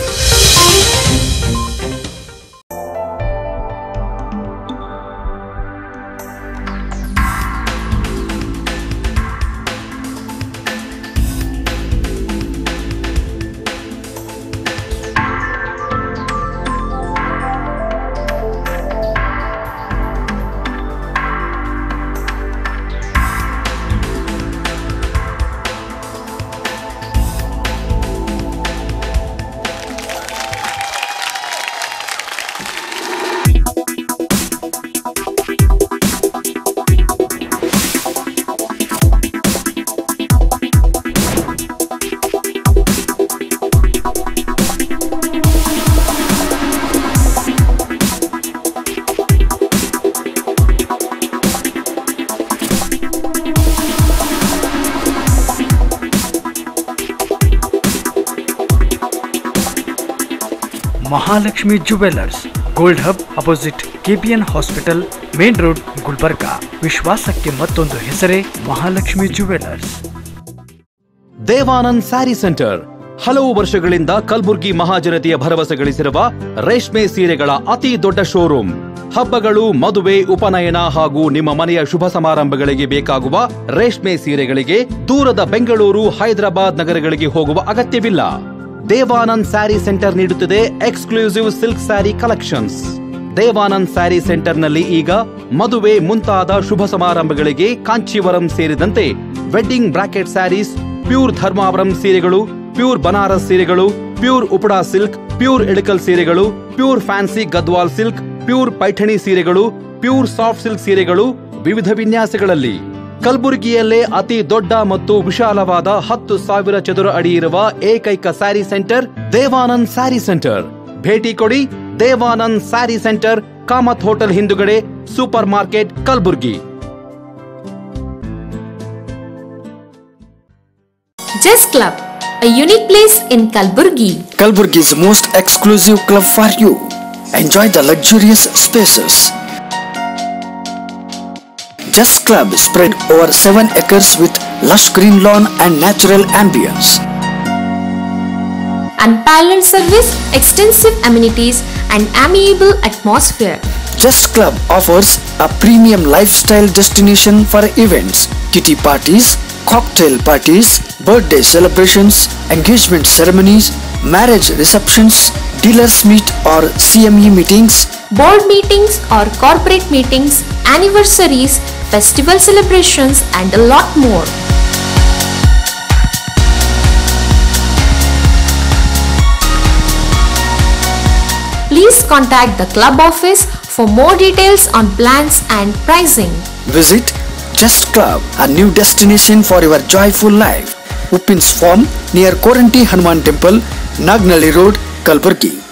A: Mahalakshmi jewellers gold hub opposite KPN hospital main road Gulbarga ವಿಶ್ವಾಸಕ್ಕೆ ಮತ್ತೊಂದು ಹೆಸರೇ Mahalakshmi jewellers
C: Devanand sari centre ಹಲವು ವರ್ಷಗಳಿಂದ ಕಲ್ಬುರ್ಗಿ ಮಹಾಜನತೆಯ ಭರವಸೆ ಗಳಿಸಿರುವ ರೇಷ್ಮೆ ಸೀರೆಗಳ ಅತಿ ದೊಡ್ಡ ಶೋರೂಮ್ ಹಬ್ಬಗಳು ಮದುವೆ ಉಪನಯನ ಹಾಗೂ ನಿಮ್ಮ ಮನೆಯ ಶುಭ ಸಮಾರಂಭಗಳಿಗೆ ಬೇಕಾಗುವ ರೇಷ್ಮೆ ಸೀರೆಗಳಿಗೆ ದೂರದ ಬೆಂಗಳೂರು ಹೈದರಾಬಾದ್ ನಗರಗಳಿಗೆ ಹೋಗುವ ಅಗತ್ಯವಿಲ್ಲ ದೇವಾನಂದ್ ಸ್ಯಾರಿ ಸೆಂಟರ್ ನೀಡುತ್ತಿದೆ exclusive silk sari collections Devanand sari ಸೆಂಟರ್ನಲ್ಲಿ ಈಗ ಮದುವೆ ಮುಂತಾದ ಶುಭ ಸಮಾರಂಭಗಳಿಗೆ ಕಾಂಚೀವರಂ ಸೇರಿದಂತೆ wedding brocade saris pure Dharmavaram ಸೀರೆಗಳು ಪ್ಯೂರ್ ಬನಾರಸ್ ಸೀರೆಗಳು pure Uppada silk pure Ilkal ಸೀರೆಗಳು pure fancy Gadwal silk pure Paithani ಸೀರೆಗಳು ಪ್ಯೂರ್ ಸಾಫ್ಟ್ ಸಿಲ್ಕ್ ಸೀರೆಗಳು ವಿವಿಧ ವಿನ್ಯಾಸಗಳಲ್ಲಿ ಕಲಬುರಗಿಯಲ್ಲೇ ಅತಿ ದೊಡ್ಡ ಮತ್ತು ವಿಶಾಲವಾದ ಹತ್ತು ಸಾವಿರ ಚದುರ ಅಡಿ ಇರುವ ಏಕೈಕ ಸ್ಯಾರಿ ಸೆಂಟರ್ ದೇವಾನಂದ್ ಸ್ಯಾರಿ ಸೆಂಟರ್ ಭೇಟಿ ಕೊಡಿ ದೇವಾನಂದ್ ಸ್ಯಾರಿ ಸೆಂಟರ್ ಕಾಮತ್ ಹೋಟೆಲ್ ಹಿಂದುಗಡೆ supermarket Kalaburagi
D: Just Club, a unique place in Kalburgi.
B: Kalburgi's most exclusive club for you. Enjoy the luxurious spaces. Just Club spread over 7 acres with lush green lawn and natural ambience.
D: Unparalleled service, extensive amenities, and amiable atmosphere.
B: Just Club offers a premium lifestyle destination for events, kitty parties, cocktail parties, birthday celebrations, engagement ceremonies, marriage receptions, dealers meet or CME meetings,
D: Board meetings or corporate meetings, anniversaries, festival celebrations, and a lot more. Please contact the club office for more details on plans and pricing.
B: Visit Just Club, a new destination for your joyful life. Upin's Farm near Koranti Hanuman Temple, Nagnalli road Kalaburagi